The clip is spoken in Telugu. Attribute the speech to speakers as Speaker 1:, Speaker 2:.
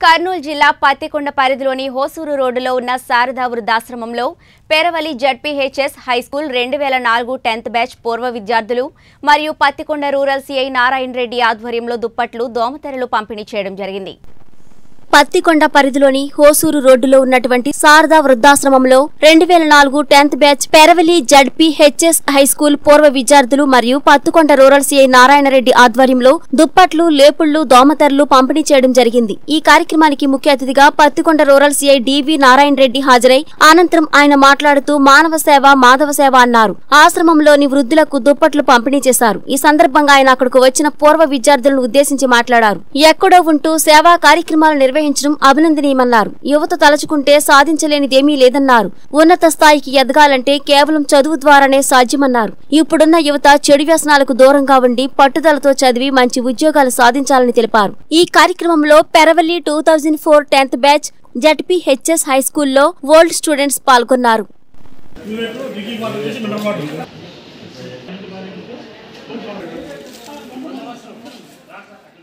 Speaker 1: కర్నూలు జిల్లా పత్తికొండ పరిధిలోని హోసూరు రోడ్డులో ఉన్న శారదా వృద్ధాశ్రమంలో పేరవలి జడ్పీహెచ్ఎస్ హైస్కూల్ రెండు వేల నాలుగు టెన్త్ బ్యాచ్ పూర్వ విద్యార్థులు మరియు పత్తికొండ రూరల్ సిఐ నారాయణ రెడ్డి ఆధ్వర్యంలో దుప్పట్లు దోమతెరలు పంపిణీ చేయడం జరిగింది
Speaker 2: పత్తికొండ పరిధిలోని హోసూరు రోడ్డులో ఉన్నటువంటి శారదా వృద్ధాశ్రమంలో రెండు వేల నాలుగు tenth batch Peravali ZP HS high school పూర్వ విద్యార్థులు మరియు పత్తికొండ రూరల్ సిఐ నారాయణరెడ్డి ఆధ్వర్యంలో దుప్పట్లు లేపుళ్లు దోమతెరలు పంపిణీ చేయడం జరిగింది ఈ కార్యక్రమానికి ముఖ్య అతిథిగా Pattikonda rural CI DV Narayana Reddy హాజరై అనంతరం ఆయన మాట్లాడుతూ మానవ సేవ మాధవ సేవ అన్నారు ఆశ్రమంలోని వృద్ధులకు దుప్పట్లు పంపిణీ చేశారు ఈ సందర్భంగా ఆయన అక్కడకు వచ్చిన పూర్వ విద్యార్థులను ఉద్దేశించి మాట్లాడారు ఎక్కడో ఉంటూ సేవా కార్యక్రమాలు నిర్వహించడం అభినందనీయమన్నారు యువత తలుచుకుంటే సాధించలేనిదేమీ లేదన్నారు ఉన్నత స్థాయికి ఎదగాలంటే కేవలం చదువు ద్వారానే సాధ్యమన్నారు ఇప్పుడున్న యువత చెడు వ్యసనాలకు దూరంగా ఉండి పట్టుదలతో చదివి మంచి ఉద్యోగాలు సాధించాలని తెలిపారు ఈ కార్యక్రమంలో Peravalli two thousand four tenth batch ZP HS high స్కూల్లో ఓల్డ్ స్టూడెంట్స్ పాల్గొన్నారు
Speaker 3: ఇటువైపు డ్రింకింగ్ వాటర్ వచ్చేసి మినరల్ వాటర్